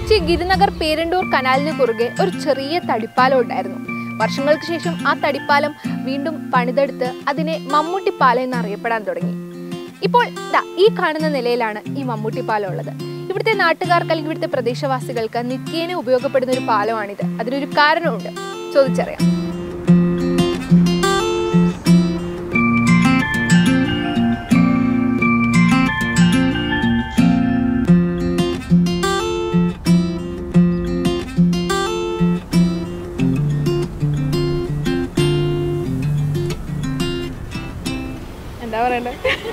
കൊച്ചി ഗിരിനഗർ പേരണ്ടൂർ കനാലിന് കുറുകെ ഒരു ചെറിയ തടിപ്പാലം ഉണ്ടായിരുന്നു വർഷങ്ങൾക്ക് ശേഷം ആ തടിപ്പാലം വീണ്ടും പണിതെടുത്ത് അതിനെ മമ്മൂട്ടി പാലം എന്നറിയപ്പെടാൻ തുടങ്ങി ഇപ്പോൾ ദാ ഈ കാണുന്ന നിലയിലാണ് ഈ മമ്മൂട്ടി പാലം ഉള്ളത് ഇവിടുത്തെ നാട്ടുകാർക്ക് അല്ലെങ്കിൽ ഇവിടുത്തെ പ്രദേശവാസികൾക്ക് നിത്യേന ഉപയോഗപ്പെടുന്ന ഒരു പാലമാണിത് അതിനൊരു കാരണമുണ്ട് ചോദിച്ചറിയാം എന്താ പറയണ്ടേ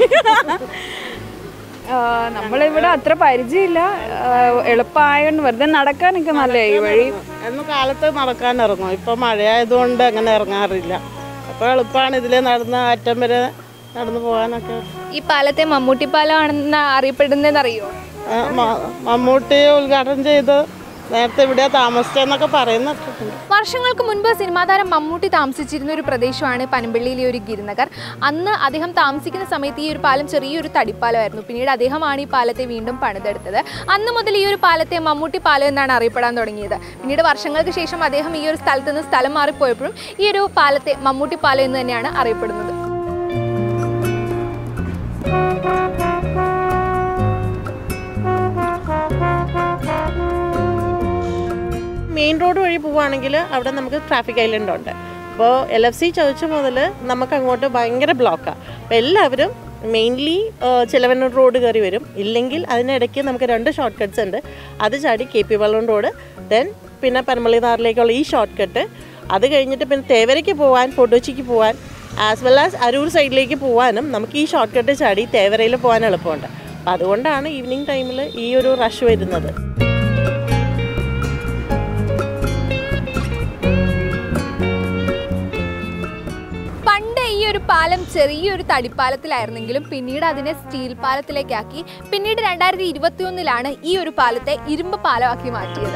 ആ, നമ്മളിവിടെ അത്ര പരിചയമില്ല ആ, എളുപ്പമായോണ്ട് വെറുതെ നടക്കാനൊക്കെ നല്ല ഈ വഴി എന്ന് കാലത്ത് നടക്കാൻ ഇറങ്ങും ഇപ്പം മഴയായതുകൊണ്ട് അങ്ങനെ ഇറങ്ങാറില്ല അപ്പോൾ എളുപ്പമാണ് ഇതിലെ നടന്ന് അറ്റം വരെ നടന്നു പോകാനൊക്കെ ഈ പാലത്തെ മമ്മൂട്ടി പാലം ആണെന്ന് അറിയപ്പെടുന്നതെന്ന് അറിയോ ആ, മ- മമ്മൂട്ടി ഉദ്ഘാടനം ചെയ്ത് നേരത്തെ ഇവിടെ താമസിച്ചെന്നൊക്കെ പറയുന്നൊക്കെ വർഷങ്ങൾക്ക് മുൻപ് സിനിമാ താരം മമ്മൂട്ടി താമസിച്ചിരുന്ന ഒരു പ്രദേശമാണ് പനമ്പള്ളിയിലെ ഒരു ഗിരിനഗർ അന്ന് അദ്ദേഹം താമസിക്കുന്ന സമയത്ത് ഈ ഒരു പാലം ചെറിയൊരു തടിപ്പാലമായിരുന്നു പിന്നീട് അദ്ദേഹമാണ് ഈ പാലത്തെ വീണ്ടും പണിതെടുത്തത് അന്ന് മുതൽ ഈ ഒരു പാലത്തെ മമ്മൂട്ടി പാലം എന്നാണ് അറിയപ്പെടാൻ തുടങ്ങിയത് പിന്നീട് വർഷങ്ങൾക്ക് ശേഷം അദ്ദേഹം ഈ ഒരു സ്ഥലത്ത് നിന്ന് സ്ഥലം മാറിപ്പോയപ്പോഴും ഈ ഒരു പാലത്തെ മമ്മൂട്ടി പാലം എന്ന് തന്നെയാണ് അറിയപ്പെടുന്നത് മെയിൻ റോഡ് വഴി പോവുകയാണെങ്കിൽ അവിടെ നമുക്ക് ട്രാഫിക് ഐലൻഡ് ഉണ്ട് അപ്പോൾ എൽ എഫ് സി ചർച്ച് മുതൽ നമുക്ക് അങ്ങോട്ട് ഭയങ്കര ബ്ലോക്കാണ് അപ്പോൾ എല്ലാവരും മെയിൻലി ചിലവന്നൂർ റോഡ് കയറി വരും ഇല്ലെങ്കിൽ അതിനിടയ്ക്ക് നമുക്ക് രണ്ട് ഷോർട്ട് കട്ട്സ് ഉണ്ട് അത് ചാടി കെ പി വള്ളം റോഡ് ദെൻ പിന്നെ പരമളിനാറിലേക്കുള്ള ഈ ഷോർട്ട് കട്ട് അത് കഴിഞ്ഞിട്ട് പിന്നെ തേവരയ്ക്ക് പോകാൻ ഫോട്ടോച്ചിക്ക് പോകാൻ ആസ് വെൽ ആസ് അരൂർ സൈഡിലേക്ക് പോകാനും നമുക്ക് ഈ ഷോർട്ട് കട്ട് ചാടി തേവരയിൽ പോകാൻ എളുപ്പമുണ്ട് അപ്പം അതുകൊണ്ടാണ് ഈവനിങ് ടൈമിൽ ഈ ഒരു റഷ് വരുന്നത് പണ്ട് ഈ ഒരു പാലം ചെറിയൊരു തടിപ്പാലത്തിലായിരുന്നെങ്കിലും പിന്നീട് അതിനെ സ്റ്റീൽ പാലത്തിലേക്കാക്കി പിന്നീട് രണ്ടായിരത്തി ഇരുപത്തി ഒന്നിലാണ് ഈ ഒരു പാലത്തെ ഇരുമ്പ് പാലമാക്കി മാറ്റിയത്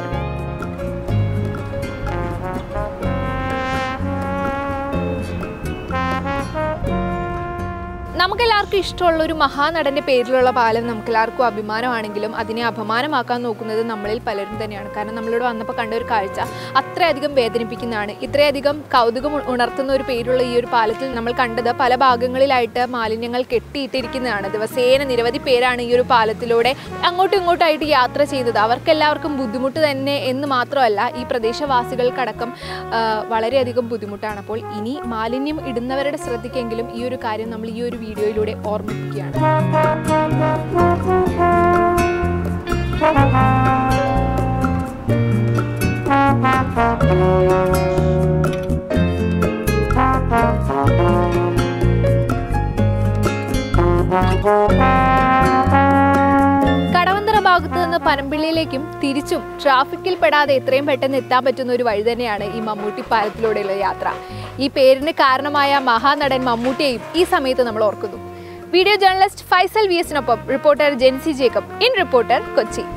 നമുക്കെല്ലാവർക്കും ഇഷ്ടമുള്ള ഒരു മഹാനടന്റെ പേരിലുള്ള പാലം നമുക്കെല്ലാവർക്കും അഭിമാനമാണെങ്കിലും അതിനെ അപമാനമാക്കാൻ നോക്കുന്നത് നമ്മളിൽ പലരും തന്നെയാണ് കാരണം നമ്മളിവിടെ വന്നപ്പോൾ കണ്ട ഒരു കാഴ്ച അത്രയധികം വേദനിപ്പിക്കുന്നതാണ് ഇത്രയധികം കൗതുകം ഉ- ഉണർത്തുന്ന ഒരു പേരുള്ള ഈ ഒരു പാലത്തിൽ നമ്മൾ കണ്ടത് പല ഭാഗങ്ങളിലായിട്ട് മാലിന്യങ്ങൾ കെട്ടിയിട്ടിരിക്കുന്നതാണ് ദിവസേന നിരവധി പേരാണ് ഈ ഒരു പാലത്തിലൂടെ അങ്ങോട്ടും ഇങ്ങോട്ടായിട്ട് യാത്ര ചെയ്യുന്നത് അവർക്കെല്ലാവർക്കും ബുദ്ധിമുട്ട് തന്നെ എന്ന് മാത്രമല്ല ഈ പ്രദേശവാസികൾക്കടക്കം ആ, വളരെയധികം ബുദ്ധിമുട്ടാണ് അപ്പോൾ ഇനി മാലിന്യം ഇടുന്നവരുടെ ശ്രദ്ധിക്കെങ്കിലും ഈ ഒരു കാര്യം നമ്മൾ ഈ ഒരു വീഡിയോയിലൂടെ ഓർമ്മിപ്പിക്കുകയാണ് കടവന്തറ ഭാഗത്ത് നിന്ന് പനമ്പിള്ളിയിലേക്കും തിരിച്ചും ട്രാഫിക്കിൽ പെടാതെ എത്രയും പെട്ടെന്ന് എത്താൻ പറ്റുന്ന ഒരു വഴി തന്നെയാണ് ഈ മമ്മൂട്ടി പാലത്തിലൂടെയുള്ള യാത്ര ഈ പേരിന് കാരണമായ മഹാനടൻ മമ്മൂട്ടിയെയും ഈ സമയത്ത് നമ്മൾ ഓർക്കുന്നു വീഡിയോ ജേർണലിസ്റ്റ് ഫൈസൽ വി എസിനൊപ്പം reporter Jency Jacob in reporter Kochi